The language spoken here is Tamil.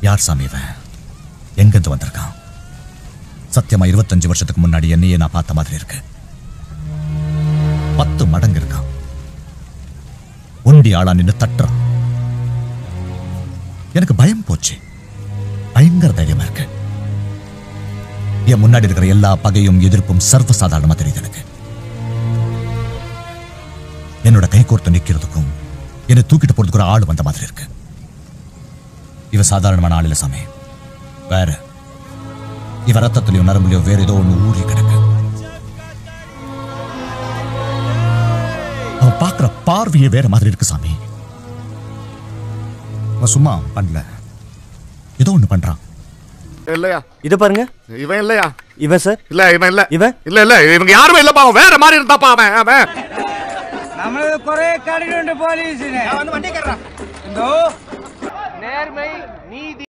யார் சாமி இவன் எங்கிருந்து வந்திருக்கான் சத்தியமா இருபத்தஞ்சு வருஷத்துக்கு முன்னாடி என்னையே நான் பார்த்த மாதிரி இருக்கு பத்து மடங்கு இருக்கான் ஒண்டி ஆளா நின்னு தட்டுறான் எனக்கு பயம் போச்சு பயங்கர தைரியமா இருக்கு என் முன்னாடி இருக்கிற எல்லா பகையும் எதிர்ப்பும் சர்வசாதாரணமா தெரியுது எனக்கு என்னோட கை கோர்த்து நிக்கிறதுக்கும் என்னை தூக்கிட்டு போறதுக்கு ஒரு ஆள் வந்த மாதிரி இருக்கு இவ சாதாரணமான ஆள் இல்ல சாமி வேற இவ ரத்தத்திலையும் நரம்புலையும் வேற ஏதோ ஒண்ணு ஊறி கிடக்கு அவன் பார்க்கிற பார்வையே வேற மாதிரி இருக்கு சாமி அவன் சும்மா பண்ணல ஏதோ ஒண்ணு பண்றான் இல்லையா இத பாருங்க இவன் இல்லையா இவன் சார் இல்ல இவன் இல்ல இவன் இல்ல இல்ல இவங்க யாருமே இல்லப்பா அவன் வேற மாதிரி இருந்தாப்பா அவன் அவன் നമ്മളത് കൊറേ കണ്ടിട്ടുണ്ട് പോലീസിനെ എന്തോ നേർമൈ നീതി